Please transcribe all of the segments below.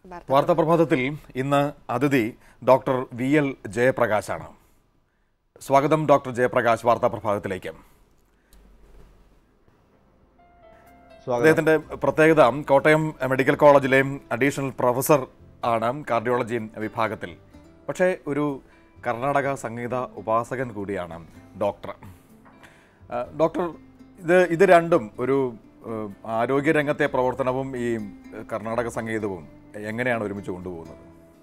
വാർത്ത വാർത്താപ്രഭാതത്തിൽ ഇന്ന് അതിഥി ഡോക്ടർ വി എൽ ജയപ്രകാശാണ് സ്വാഗതം ഡോക്ടർ ജയപ്രകാശ് വാർത്താപ്രഭാതത്തിലേക്ക് സ്വാഗതം അദ്ദേഹത്തിന്റെ പ്രത്യേകത കോട്ടയം മെഡിക്കൽ കോളേജിലെ അഡീഷണൽ പ്രൊഫസർ ആണ് കാർഡിയോളജി വിഭാഗത്തിൽ പക്ഷേ ഒരു കർണാടക സംഗീത ഉപാസകൻ കൂടിയാണ് ഡോക്ടർ ആ, ഡോക്ടർ ഇത് ഇത് രണ്ടും ഒരു ഏഹ്, ആരോഗ്യരംഗത്തെ പ്രവർത്തനവും ഈ കർണാടക സംഗീതവും എങ്ങനെയാണ് ഒരുമിച്ച് കൊണ്ടുപോകുന്നത്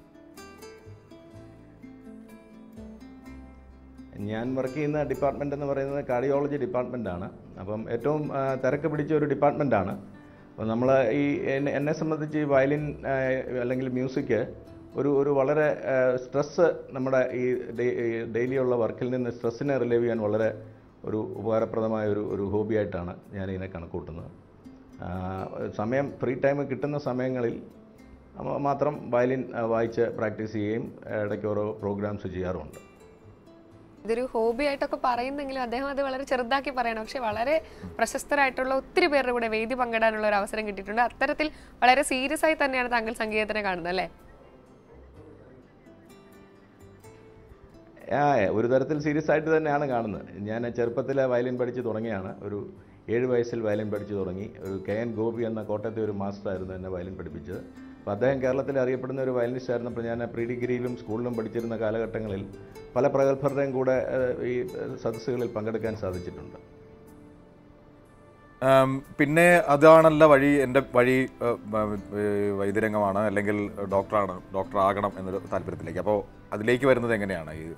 ഞാൻ വർക്ക് ചെയ്യുന്ന ഡിപ്പാർട്ട്മെൻ്റ് എന്ന് പറയുന്നത് കാർഡിയോളജി ഡിപ്പാർട്ട്മെൻറ്റാണ് അപ്പം ഏറ്റവും ആ, തിരക്ക് പിടിച്ച ഒരു ഡിപ്പാർട്ട്മെൻറ്റാണ് അപ്പോൾ നമ്മൾ ഈ എന്നെ- എന്നെ സംബന്ധിച്ച് ഈ വയലിൻ ആ, അല്ലെങ്കിൽ മ്യൂസിക് ഒരു ഒരു വളരെ സ്ട്രെസ്സ് നമ്മുടെ ഈ ഡെയിലി ഉള്ള വർക്കിൽ നിന്ന് സ്ട്രെസ്സിനെ റിലീവ് ചെയ്യാൻ വളരെ ഒരു ഉപകാരപ്രദമായ ഒരു ഒരു ഹോബിയായിട്ടാണ് ഞാൻ ഇതിനെ കണക്കൂട്ടുന്നത് ആ, സമയം ഫ്രീ ടൈം കിട്ടുന്ന സമയങ്ങളിൽ മ- മാത്രം വയലിൻ ആ, വായിച്ച് പ്രാക്ടീസ് ചെയ്യുകയും ഇടയ്ക്ക് ഓരോ പ്രോഗ്രാംസ് ചെയ്യാറുമുണ്ട് ഇതൊരു ഹോബി ആയിട്ടൊക്കെ പറയുന്നെങ്കിലും അദ്ദേഹം അത് വളരെ ചെറുതാക്കി പറയണം പക്ഷെ വളരെ പ്രശസ്തരായിട്ടുള്ള ഒത്തിരി പേരുടെ കൂടെ വേദി പങ്കിടാനുള്ള ഒരു അവസരം കിട്ടിയിട്ടുണ്ട് അത്തരത്തിൽ വളരെ സീരിയസ് ആയി തന്നെയാണ് താങ്കൾ സംഗീതത്തിനെ കാണുന്നത് അല്ലേ ആ ഒരു തരത്തിൽ സീരിയസ് ആയിട്ട് തന്നെയാണ് കാണുന്നത് ഞാൻ ചെറുപ്പത്തിൽ വയലിൻ പഠിച്ച് തുടങ്ങിയാണ് ഒരു ഏഴ് വയസ്സിൽ വയലിൻ പഠിച്ചു തുടങ്ങി ഒരു കെ എൻ ഗോപി എന്ന കോട്ടയത്തെ ഒരു മാസ്റ്ററായിരുന്നു എന്നെ വയലിൻ പഠിപ്പിച്ചത് അപ്പോൾ അദ്ദേഹം കേരളത്തിൽ അറിയപ്പെടുന്ന ഒരു വയലിനിസ്റ്റ് ആയിരുന്നപ്പോൾ ഞാൻ പ്രീ ഡിഗ്രിയിലും സ്കൂളിലും പഠിച്ചിരുന്ന കാലഘട്ടങ്ങളിൽ പല പ്രഗത്ഭരുടെയും കൂടെ ഏഹ്, ഈ സദസ്സുകളിൽ പങ്കെടുക്കാൻ സാധിച്ചിട്ടുണ്ട് ആം, പിന്നെ അതാണല്ല വഴി എൻ്റെ വഴി ഏഹ്, ഉം, ഏഹ്, വൈദ്യരംഗമാണ് അല്ലെങ്കിൽ ഡോക്ടറാണ് ഡോക്ടർ ആകണം എന്നൊരു താല്പര്യത്തിലേക്ക് അപ്പോൾ അതിലേക്ക് വരുന്നത് എങ്ങനെയാണ് ഈ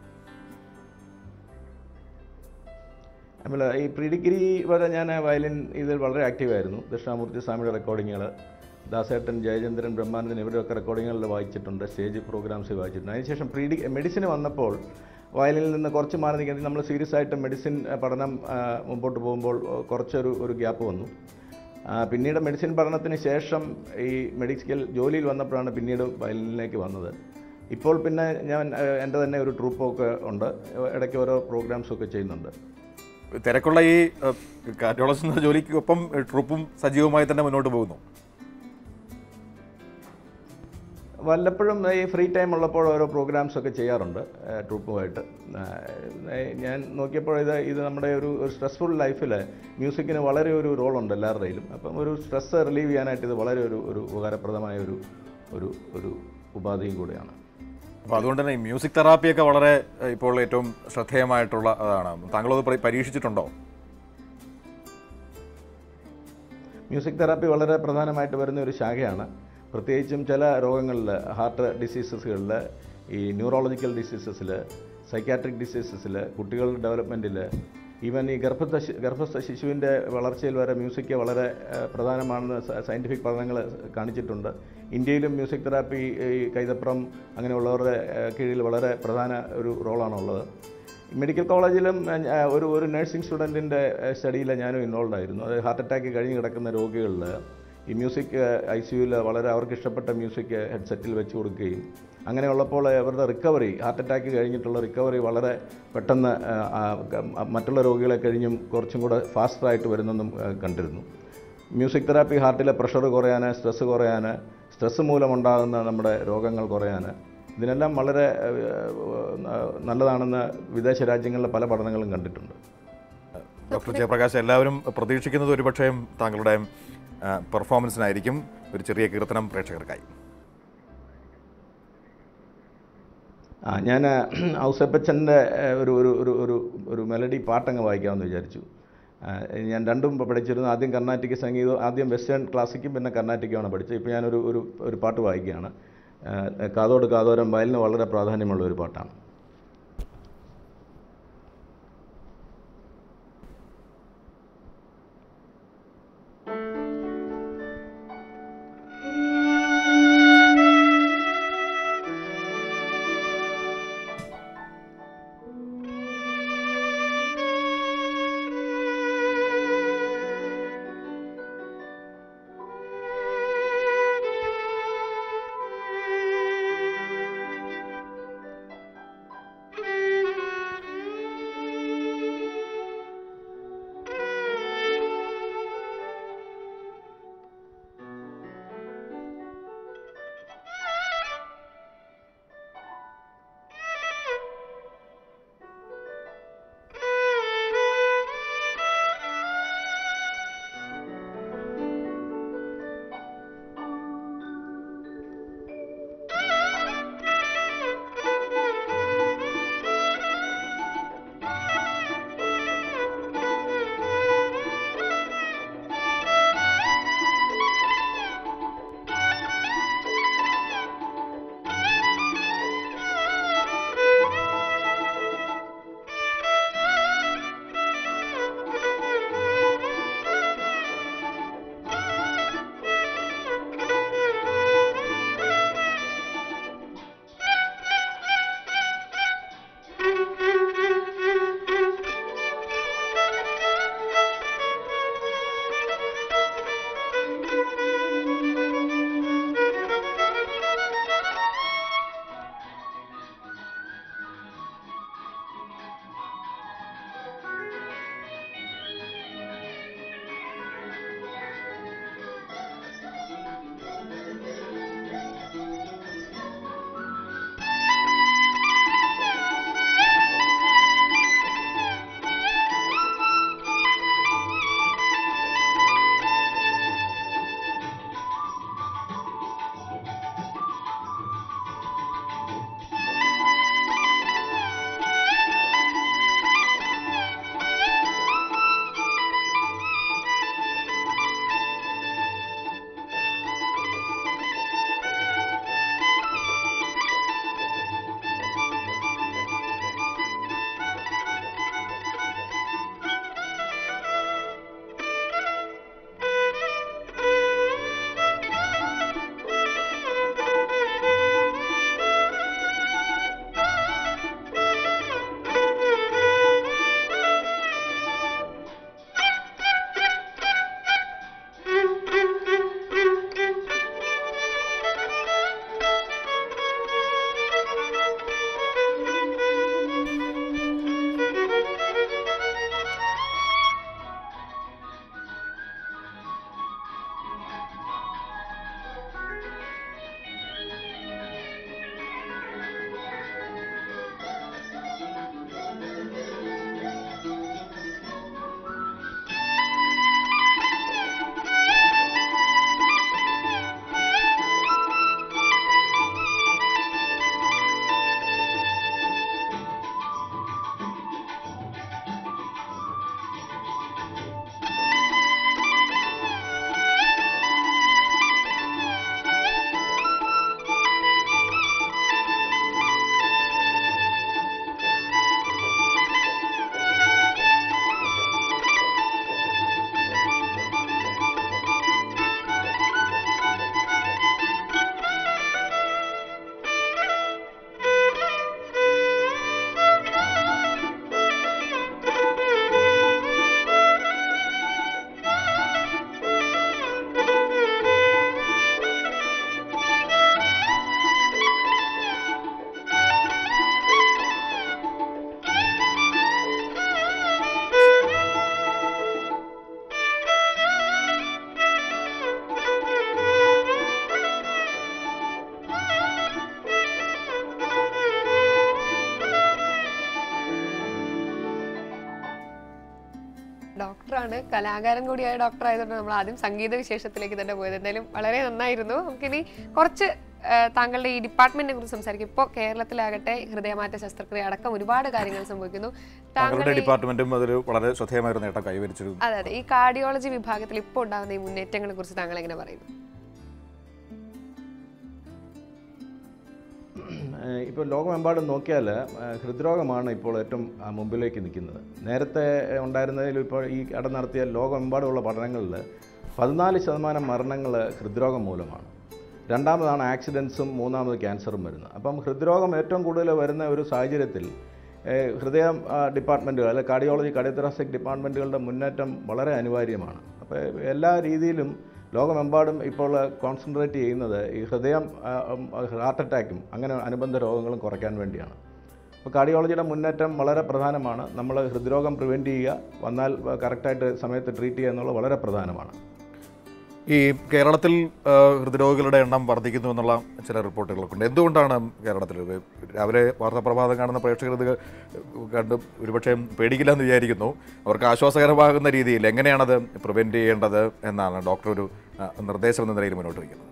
നമ്മൾ ഈ പ്രീ ഡിഗ്രി വരെ ഞാൻ വയലിൻ ഇതിൽ വളരെ ആക്റ്റീവായിരുന്നു ദക്ഷിണാമൂർത്തി സ്വാമിയുടെ റെക്കോർഡിങ്ങുകൾ ദാസേട്ടൻ ജയചന്ദ്രൻ ബ്രഹ്മാനന്ദൻ ഇവരുടെയൊക്കെ റെക്കോർഡിങ്ങുകളിൽ വായിച്ചിട്ടുണ്ട് സ്റ്റേജ് പ്രോഗ്രാംസ് വായിച്ചിട്ടുണ്ട് അതിനുശേഷം പ്രീ ഡി മെഡിസിന് വന്നപ്പോൾ വയലിനിൽ നിന്ന് കുറച്ച് മാറി നിൽക്കുന്നത് നമ്മൾ സീരിയസ് ആയിട്ട് മെഡിസിൻ ആ, പഠനം ആ, മുമ്പോട്ട് പോകുമ്പോൾ കുറച്ചൊരു ഒരു ഗ്യാപ്പ് വന്നു ആ, പിന്നീട് മെഡിസിൻ പഠനത്തിന് ശേഷം ഈ മെഡിക്കൽ ജോലിയിൽ വന്നപ്പോഴാണ് പിന്നീട് വയലിനിലേക്ക് വന്നത് ഇപ്പോൾ പിന്നെ ഞാൻ ആ, എൻ്റെ തന്നെ ഒരു ട്രൂപ്പൊക്കെ ഉണ്ട് ഇടയ്ക്ക് ഓരോ പ്രോഗ്രാംസൊക്കെ ചെയ്യുന്നുണ്ട് തിരക്കുള്ള ഈ കാർഡിയോളജിസ്റ്റ് എന്ന ജോലിക്കൊപ്പം ട്രൂപ്പും സജീവമായി തന്നെ മുന്നോട്ട് പോകുന്നു വല്ലപ്പോഴും ഈ ഫ്രീ ടൈം ഉള്ളപ്പോൾ ഓരോ പ്രോഗ്രാംസ് ഒക്കെ ചെയ്യാറുണ്ട് ഏഹ് ട്രൂപ്പുമായിട്ട് ഏഹ് ഞാൻ നോക്കിയപ്പോൾ ഇത് ഇത് നമ്മുടെ ഒരു ഒരു സ്ട്രെസ്ഫുൾ ലൈഫിൽ മ്യൂസിക്കിന് വളരെ ഒരു റോളുണ്ട് എല്ലാവരുടെയിലും അപ്പം ഒരു സ്ട്രെസ്സ് റിലീവ് ചെയ്യാനായിട്ട് ഇത് വളരെ ഒരു ഒരു ഉപകാരപ്രദമായ ഒരു ഒരു ഒരു ഉപാധിയും കൂടെയാണ് അപ്പോൾ അതുകൊണ്ട് തന്നെ ഈ മ്യൂസിക് തെറാപ്പിയൊക്കെ വളരെ ഏഹ്, ഇപ്പോൾ ഏറ്റവും ശ്രദ്ധേയമായിട്ടുള്ള അതാണ് താങ്കളത് പരീ- പരീക്ഷിച്ചിട്ടുണ്ടോ മ്യൂസിക് തെറാപ്പി വളരെ പ്രധാനമായിട്ട് വരുന്ന ഒരു ശാഖയാണ് പ്രത്യേകിച്ചും ചില രോഗങ്ങളിൽ ഹാർട്ട് ഡിസീസസുകളിൽ ഈ ന്യൂറോളജിക്കൽ ഡിസീസസിൽ സൈക്കാട്രിക് ഡിസീസസിൽ കുട്ടികളുടെ ഡെവലപ്മെൻറ്റിൽ ഈവൻ ഈ ഗർഭസ്ഥ ശി- ഗർഭസ്ഥ ശിശുവിൻ്റെ വളർച്ചയിൽ വരെ മ്യൂസിക് വളരെ ഏഹ്, പ്രധാനമാണെന്ന് സ- സയൻറ്റിഫിക് പഠനങ്ങൾ കാണിച്ചിട്ടുണ്ട് ഇന്ത്യയിലും മ്യൂസിക് തെറാപ്പി ഈ കൈതപ്രം അങ്ങനെയുള്ളവരുടെ ഏഹ്, കീഴിൽ വളരെ പ്രധാന ഒരു റോളാണുള്ളത് മെഡിക്കൽ കോളേജിലും ഏഹ്, ഒരു ഒരു നഴ്സിംഗ് സ്റ്റുഡൻറ്റിൻ്റെ സ്റ്റഡിയിൽ ഞാനും ഇൻവോൾവ് ആയിരുന്നു അത് ഹാർട്ട് അറ്റാക്ക് കഴിഞ്ഞ് കിടക്കുന്ന രോഗികളിൽ ഈ മ്യൂസിക് ഐ സിയുയിൽ വളരെ അവർക്ക് ഇഷ്ടപ്പെട്ട മ്യൂസിക് ഹെഡ്സെറ്റിൽ വെച്ച് കൊടുക്കുകയും അങ്ങനെയുള്ളപ്പോൾ അവരുടെ റിക്കവറി ഹാർട്ട് അറ്റാക്ക് കഴിഞ്ഞിട്ടുള്ള റിക്കവറി വളരെ പെട്ടെന്ന് ഏഹ്, ആ, ക- മറ്റുള്ള രോഗികളെ കഴിഞ്ഞും കുറച്ചും കൂടെ ഫാസ്റ്ററായിട്ട് വരുന്നെന്നും ഏഹ്, കണ്ടിരുന്നു മ്യൂസിക് തെറാപ്പി ഹാർട്ടിലെ പ്രഷർ കുറയാൻ സ്ട്രെസ്സ് കുറയാൻ സ്ട്രെസ്സ് മൂലമുണ്ടാകുന്ന നമ്മുടെ രോഗങ്ങൾ കുറയാൻ ഇതിനെല്ലാം വളരെ ഏഹ്, നല്ലതാണെന്ന് വിദേശ രാജ്യങ്ങളിലെ പല പഠനങ്ങളും കണ്ടിട്ടുണ്ട് ഡോക്ടർ ജയപ്രകാശ് എല്ലാവരും പ്രതീക്ഷിക്കുന്നത് ഒരുപക്ഷേ താങ്കളുടെ ആ, പെർഫോമൻസിനായിരിക്കും ഒരു ചെറിയ കീർത്തനം പ്രേക്ഷകർക്കായി ആ ഞാൻ ഔസപ്പച്ചൻ്റെ ഒരു ഒരു ഒരു ഒരു ഒരു മെലഡി പാട്ടങ്ങ് വായിക്കാമെന്ന് വിചാരിച്ചു ആ, ഞാൻ രണ്ടും പഠിച്ചിരുന്നു ആദ്യം കർണാട്ടിക് സംഗീതം ആദ്യം വെസ്റ്റേൺ ക്ലാസിക്കും പിന്നെ കർണാട്ടിക്കുമാണ് പഠിച്ചത് ഇപ്പോൾ ഞാനൊരു ഒരു ഒരു പാട്ട് വായിക്കുകയാണ് ആ, കാതോട് കാതോരം വയലിന് വളരെ പ്രാധാന്യമുള്ള ഒരു പാട്ടാണ് Thank ഡോക്ടറാണ് കലാകാരൻ കൂടിയായ ഡോക്ടർ ആയതുകൊണ്ട് നമ്മൾ ആദ്യം സംഗീത വിശേഷത്തിലേക്ക് തന്നെ പോയത് എന്തായാലും വളരെ നന്നായിരുന്നു നമുക്കിനി കുറച്ച് ആ, താങ്കളുടെ ഈ ഡിപ്പാർട്ട്മെന്റിനെ കുറിച്ച് സംസാരിക്കും ഇപ്പോൾ കേരളത്തിലാകട്ടെ ഹൃദയമാറ്റ ശസ്ത്രക്രിയ അടക്കം ഒരുപാട് കാര്യങ്ങൾ സംഭവിക്കുന്നു താങ്കളുടെ താങ്കളുടെ ഈ- ഡിപ്പാർട്ട്മെന്റും അതൊരു വളരെ ശ്രദ്ധേയമായ ഒരു നേട്ടം കൈവരിച്ചൊരു അതെ അതെ ഈ കാർഡിയോളജി വിഭാഗത്തിൽ ഇപ്പോൾ ഉണ്ടാകുന്ന ഈ മുന്നേറ്റങ്ങളെ കുറിച്ച് താങ്കൾ എങ്ങനെ പറയുന്നു ഏഹ് ഇപ്പോൾ ലോകമെമ്പാടും നോക്കിയാൽ ഏഹ് ഹൃദ്രോഗമാണ് ഇപ്പോൾ ഏറ്റവും ആ, മുമ്പിലേക്ക് നിൽക്കുന്നത് നേരത്തെ ഉണ്ടായിരുന്നതിൽ ഇപ്പോൾ ഈ ഇട നടത്തിയ ലോകമെമ്പാടുമുള്ള പഠനങ്ങളിൽ പതിനാല് ശതമാനം മരണങ്ങൾ ഹൃദ്രോഗം മൂലമാണ് രണ്ടാമതാണ് ആക്സിഡൻസും മൂന്നാമത് ക്യാൻസറും വരുന്നത് അപ്പം ഹൃദ്രോഗം ഏറ്റവും കൂടുതൽ വരുന്ന ഒരു സാഹചര്യത്തിൽ ഏഹ് ഹൃദയ ഡിപ്പാർട്ട്മെൻറ്റുകൾ അല്ലെ കാർഡിയോളജി കാർഡിയോത്തറാസിക് ഡിപ്പാർട്ട്മെൻറ്റുകളുടെ മുന്നേറ്റം വളരെ അനിവാര്യമാണ് അപ്പോൾ എല്ലാ രീതിയിലും ലോകമെമ്പാടും ഇപ്പോൾ കോൺസെൻട്രേറ്റ് ചെയ്യുന്നത് ഈ ഹൃദയം ആ, ഉം, ഹാർട്ട് അറ്റാക്കും അങ്ങനെ അനുബന്ധ രോഗങ്ങളും കുറയ്ക്കാൻ വേണ്ടിയാണ് അപ്പോൾ കാർഡിയോളജിയുടെ മുന്നേറ്റം വളരെ പ്രധാനമാണ് നമ്മൾ ഹൃദ്രോഗം പ്രിവെൻറ്റ് ചെയ്യുക വന്നാൽ കറക്റ്റായിട്ട് സമയത്ത് ട്രീറ്റ് ചെയ്യുക എന്നുള്ളത് വളരെ പ്രധാനമാണ് ഈ കേരളത്തിൽ ആ, ഹൃദ്രോഗികളുടെ എണ്ണം വർദ്ധിക്കുന്നു എന്നുള്ള ചില റിപ്പോർട്ടുകളൊക്കെ ഉണ്ട് എന്തുകൊണ്ടാണ് കേരളത്തിൽ ഇത് രാവിലെ വാർത്താപ്രഭാതം കാണുന്ന പ്രേക്ഷകർ ഇത് കണ്ട് ഒരുപക്ഷെ പേടിക്കില്ല എന്ന് വിചാരിക്കുന്നു അവർക്ക് ആശ്വാസകരമാകുന്ന രീതിയിൽ എങ്ങനെയാണത് പ്രിവെൻറ്റ് ചെയ്യേണ്ടത് എന്നാണ് ഡോക്ടർ ഒരു ആ, നിർദ്ദേശം എന്ന നിലയിൽ മുന്നോട്ട് വയ്ക്കുന്നത്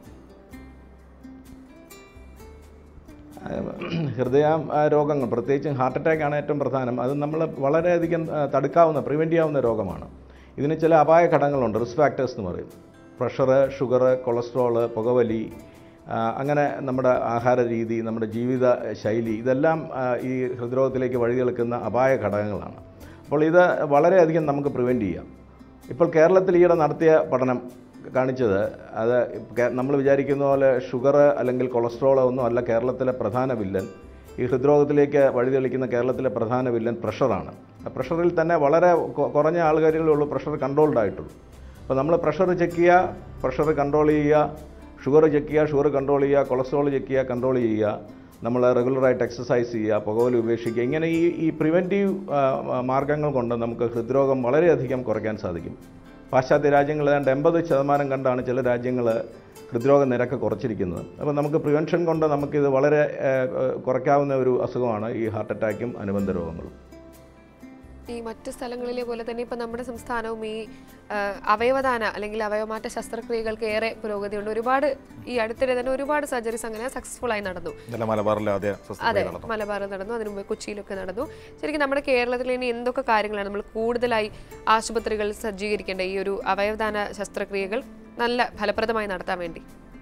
ഹൃദയ ആ, രോഗങ്ങൾ പ്രത്യേകിച്ചും ഹാർട്ട് അറ്റാക്ക് ആണ് ഏറ്റവും പ്രധാനം അത് നമ്മൾ വളരെയധികം ആ, തടുക്കാവുന്ന പ്രിവെൻറ്റ് ചെയ്യാവുന്ന രോഗമാണ് ഇതിന് ചില അപായ ഘടകങ്ങളുണ്ട് റിസ്ക് ഫാക്ടേഴ്സ് എന്ന് പറയും പ്രഷർ ഷുഗർ കൊളസ്ട്രോള് പുകവലി ആ, അങ്ങനെ നമ്മുടെ ആഹാര രീതി നമ്മുടെ ജീവിത ശൈലി ഇതെല്ലാം ആ, ഈ ഹൃദ്രോഗത്തിലേക്ക് വഴിതെളിക്കുന്ന അപായ ഘടകങ്ങളാണ് അപ്പോൾ ഇത് വളരെയധികം നമുക്ക് പ്രിവെൻറ്റ് ചെയ്യാം ഇപ്പോൾ കേരളത്തിൽ ഈയിടെ നടത്തിയ പഠനം കാണിച്ചത് അത് നമ്മൾ വിചാരിക്കുന്ന പോലെ ഷുഗർ അല്ലെങ്കിൽ കൊളസ്ട്രോൾ ഒന്നും അല്ല കേരളത്തിലെ പ്രധാന വില്ലൻ ഈ ഹൃദ്രോഗത്തിലേക്ക് വഴിതെളിക്കുന്ന കേരളത്തിലെ പ്രധാന വില്ലൻ പ്രഷറാണ് ആ പ്രഷറിൽ തന്നെ വളരെ കൊ- കുറഞ്ഞ ആൾക്കാരിലേ ഉള്ളൂ പ്രഷർ കൺട്രോൾഡ് ആയിട്ടുള്ളൂ അപ്പോൾ നമ്മൾ പ്രഷർ ചെക്ക് ചെയ്യുക പ്രഷർ കൺട്രോൾ ചെയ്യുക ഷുഗർ ചെക്ക് ചെയ്യുക ഷുഗർ കൺട്രോൾ ചെയ്യുക കൊളസ്ട്രോൾ ചെക്ക് ചെയ്യുക കൺട്രോൾ ചെയ്യുക നമ്മൾ റെഗുലറായിട്ട് എക്സസൈസ് ചെയ്യുക പുകവലി ഉപേക്ഷിക്കുക ഇങ്ങനെ ഈ ഈ പ്രിവെൻറ്റീവ് മാർഗ്ഗങ്ങൾ കൊണ്ട് നമുക്ക് ഹൃദ്രോഗം വളരെയധികം കുറയ്ക്കാൻ സാധിക്കും പാശ്ചാത്യ രാജ്യങ്ങൾ ഏതാണ്ട് എൺപത് ശതമാനം കണ്ടാണ് ചില രാജ്യങ്ങൾ ഹൃദ്രോഗ നിരക്ക് കുറച്ചിരിക്കുന്നത് അപ്പോൾ നമുക്ക് പ്രിവെൻഷൻ കൊണ്ട് നമുക്കിത് വളരെ ഏഹ്, ഏഹ്, കുറയ്ക്കാവുന്ന ഒരു അസുഖമാണ് ഈ ഹാർട്ട് അറ്റാക്കും അനുബന്ധ രോഗങ്ങളും ഈ മറ്റു സ്ഥലങ്ങളിലെ പോലെ തന്നെ ഇപ്പൊ നമ്മുടെ സംസ്ഥാനവും ഈ ആ, അവയവദാന അല്ലെങ്കിൽ അവയവമാറ്റ ശസ്ത്രക്രിയകൾക്ക് ഏറെ പുരോഗതിയുണ്ട് ഒരുപാട് ഈ അടുത്തിടെ തന്നെ ഒരുപാട് സർജറീസ് അങ്ങനെ സക്സസ്ഫുൾ ആയി നടന്നു ഇന്നലെ മലബാറിലെ ആദ്യ അതെ ശസ്ത്രക്രിയ നടന്നു മലബാറിൽ നടന്നു അതിനു മുമ്പ് കൊച്ചിയിലൊക്കെ നടന്നു ശരിക്കും നമ്മുടെ കേരളത്തിൽ ഇനി എന്തൊക്കെ കാര്യങ്ങളാണ് നമ്മൾ കൂടുതലായി ആശുപത്രികൾ സജ്ജീകരിക്കേണ്ട ഈ ഒരു അവയവദാന ശസ്ത്രക്രിയകൾ നല്ല ഫലപ്രദമായി നടത്താൻ വേണ്ടി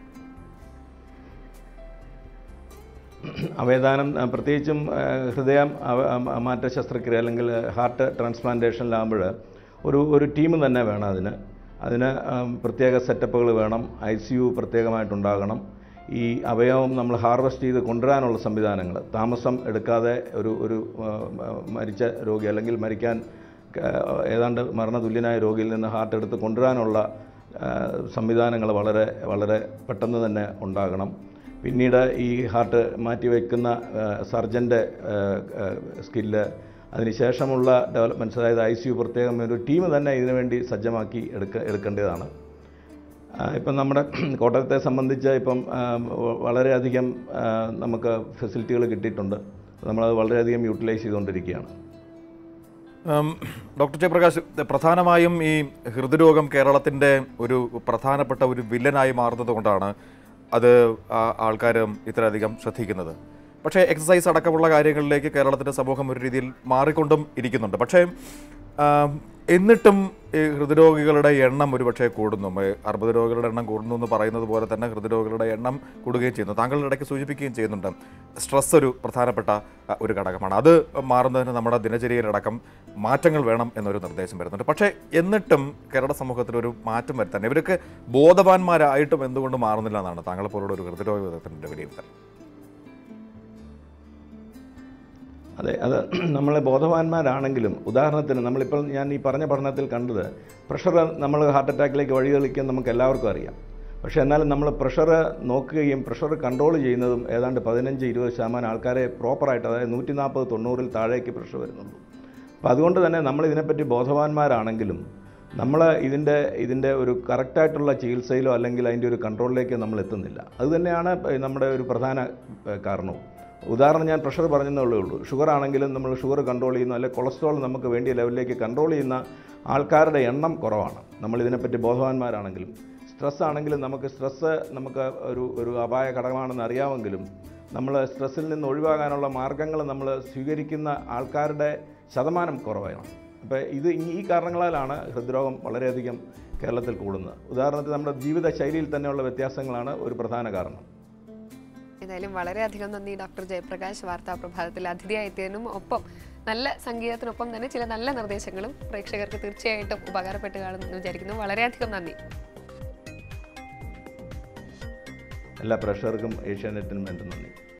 അവയദാനം ആ, പ്രത്യേകിച്ചും ആ, ഹൃദയം അവ- ആ, മാറ്റ ശസ്ത്രക്രിയ അല്ലെങ്കിൽ ഹാർട്ട് ട്രാൻസ്പ്ലാന്റേഷനിലാകുമ്പോൾ ഒരു ഒരു ടീം തന്നെ വേണം അതിന് അതിന് ആ, പ്രത്യേക സെറ്റപ്പുകൾ വേണം ഐ സി യു പ്രത്യേകമായിട്ടുണ്ടാകണം ഈ അവയവം നമ്മൾ ഹാർവെസ്റ്റ് ചെയ്ത് കൊണ്ടുവരാനുള്ള സംവിധാനങ്ങൾ താമസം എടുക്കാതെ ഒരു ഒരു ആ, ആ, മരിച്ച രോഗി അല്ലെങ്കിൽ മരിക്കാൻ ആ, ഏതാണ്ട് മരണതുല്യനായ രോഗിയിൽ നിന്ന് ഹാർട്ട് എടുത്ത് കൊണ്ടുവരാനുള്ള സംവിധാനങ്ങൾ വളരെ വളരെ പെട്ടെന്ന് തന്നെ ഉണ്ടാകണം പിന്നീട് ഈ ഹാർട്ട് മാറ്റിവെക്കുന്ന സർജൻ്റെ സ്കില്ല് അതിനുശേഷമുള്ള ഡെവലപ്മെൻറ്റ്സ് അതായത് ഐ സി യു പ്രത്യേകം ഒരു ടീം തന്നെ ഇതിനുവേണ്ടി സജ്ജമാക്കി എടുക്ക എടുക്കേണ്ടതാണ് ആ, ഇപ്പം നമ്മുടെ കോട്ടയത്തെ സംബന്ധിച്ച് ഇപ്പം ആ, വ- വളരെയധികം ആ, നമുക്ക് ഫെസിലിറ്റികൾ കിട്ടിയിട്ടുണ്ട് നമ്മളത് വളരെയധികം യൂട്ടിലൈസ് ചെയ്തുകൊണ്ടിരിക്കുകയാണ് ഉം, ഡോക്ടർ ജയപ്രകാശ് ഇത് പ്രധാനമായും ഈ ഹൃദ്രോഗം കേരളത്തിൻ്റെ ഒരു പ്രധാനപ്പെട്ട ഒരു വില്ലനായി മാറുന്നത് കൊണ്ടാണ് അത് ആൾക്കാർ ഇത്രയധികം ശ്രദ്ധിക്കുന്നത് പക്ഷേ എക്സസൈസ് അടക്കമുള്ള കാര്യങ്ങളിലേക്ക് കേരളത്തിൻ്റെ സമൂഹം ഒരു രീതിയിൽ മാറിക്കൊണ്ടും ഇരിക്കുന്നുണ്ട് പക്ഷേ ആം, എന്നിട്ടും ഈ ഹൃദ്രോഗികളുടെ എണ്ണം ഒരുപക്ഷെ കൂടുന്നു ഏ, അർബുദ രോഗികളുടെ എണ്ണം കൂടുന്നു എന്ന് പറയുന്നത് പോലെ തന്നെ ഹൃദ്രോഗികളുടെ എണ്ണം കൂടുകയും ചെയ്യുന്നു താങ്കൾ ഇടയ്ക്ക് സൂചിപ്പിക്കുകയും ചെയ്യുന്നുണ്ട് സ്ട്രെസ് ഒരു പ്രധാനപ്പെട്ട അ, ഒരു ഘടകമാണ് അത് മാറുന്നതിന് നമ്മുടെ ദിനചര്യയിലടക്കം മാറ്റങ്ങൾ വേണം എന്നൊരു നിർദ്ദേശം വരുന്നുണ്ട് പക്ഷേ എന്നിട്ടും കേരള സമൂഹത്തിൽ ഒരു മാറ്റം വരുത്താൻ ഇവർക്ക് ബോധവാന്മാരായിട്ടും എന്തുകൊണ്ട് മാറുന്നില്ല എന്നാണ് താങ്കളെ പോലുള്ള ഒരു ഹൃദ്രോഗ വിദഗ്ധൻ്റെ വിലയിരുത്തൽ അതെ അത് നമ്മളെ ബോധവാന്മാരാണെങ്കിലും ഉദാഹരണത്തിന് നമ്മളിപ്പോൾ ഞാൻ ഈ പറഞ്ഞ പഠനത്തിൽ കണ്ടത് പ്രഷർ നമ്മൾ ഹാർട്ട് അറ്റാക്കിലേക്ക് വഴിതെളിക്കാൻ നമുക്ക് എല്ലാവർക്കും അറിയാം പക്ഷേ എന്നാലും നമ്മൾ പ്രഷർ നോക്കുകയും പ്രഷർ കൺട്രോൾ ചെയ്യുന്നതും ഏതാണ്ട് പതിനഞ്ച് ഇരുപത് ശതമാനം ആൾക്കാരെ പ്രോപ്പറായിട്ട് അതായത് നൂറ്റി നാൽപ്പത് തൊണ്ണൂറിൽ താഴേക്ക് പ്രഷർ വരുന്നുള്ളൂ അപ്പോൾ അതുകൊണ്ട് തന്നെ നമ്മൾ ഇതിനെപ്പറ്റി ബോധവാന്മാരാണെങ്കിലും നമ്മൾ ഇതിൻ്റെ ഇതിൻ്റെ ഒരു കറക്റ്റായിട്ടുള്ള ചികിത്സയിലോ അല്ലെങ്കിൽ അതിൻ്റെ ഒരു കൺട്രോളിലേക്ക് നമ്മൾ എത്തുന്നില്ല അതുതന്നെയാണ് നമ്മുടെ ഒരു പ്രധാന ഏഹ്, കാരണവും ഉദാഹരണം ഞാൻ പ്രഷർ പറഞ്ഞെന്നുള്ളേ ഉള്ളൂ ഷുഗർ ആണെങ്കിലും നമ്മൾ ഷുഗർ കൺട്രോൾ ചെയ്യുന്ന അല്ലെങ്കിൽ കൊളസ്ട്രോൾ നമുക്ക് വേണ്ടിയ ലെവലിലേക്ക് കൺട്രോൾ ചെയ്യുന്ന ആൾക്കാരുടെ എണ്ണം കുറവാണ് നമ്മൾ ഇതിനെപ്പറ്റി ബോധവാന്മാരാണെങ്കിലും സ്ട്രെസ് ആണെങ്കിലും നമുക്ക് സ്ട്രെസ്സ് നമുക്ക് ഒരു ഒരു അപായ ഘടകമാണെന്ന് അറിയാമെങ്കിലും നമ്മൾ സ്ട്രെസ്സിൽ നിന്ന് ഒഴിവാകാനുള്ള മാർഗ്ഗങ്ങൾ നമ്മൾ സ്വീകരിക്കുന്ന ആൾക്കാരുടെ ശതമാനം കുറവാണ് അപ്പോൾ ഇത് ഈ- ഈ കാരണങ്ങളാലാണ് ഹൃദ്രോഗം വളരെയധികം കേരളത്തിൽ കൂടുന്നത് ഉദാഹരണത്തിന് നമ്മുടെ ജീവിതശൈലിയിൽ തന്നെയുള്ള വ്യത്യാസങ്ങളാണ് ഒരു പ്രധാന കാരണം ഏതായാലും വളരെയധികം നന്ദി ഡോക്ടർ ജയപ്രകാശ് വാർത്താ പ്രഭാതത്തിൽ അതിഥിയായി എത്തിയതിനും ഒപ്പം നല്ല സംഗീതത്തിനൊപ്പം തന്നെ ചില നല്ല നിർദ്ദേശങ്ങളും പ്രേക്ഷകർക്ക് തീർച്ചയായിട്ടും ഉപകാരപ്പെട്ട് കാണുമെന്ന് വിചാരിക്കുന്നു വളരെയധികം നന്ദി എല്ലാ പ്രേക്ഷകർക്കും ഏഷ്യാനെറ്റിനും എൻ്റെ നന്ദി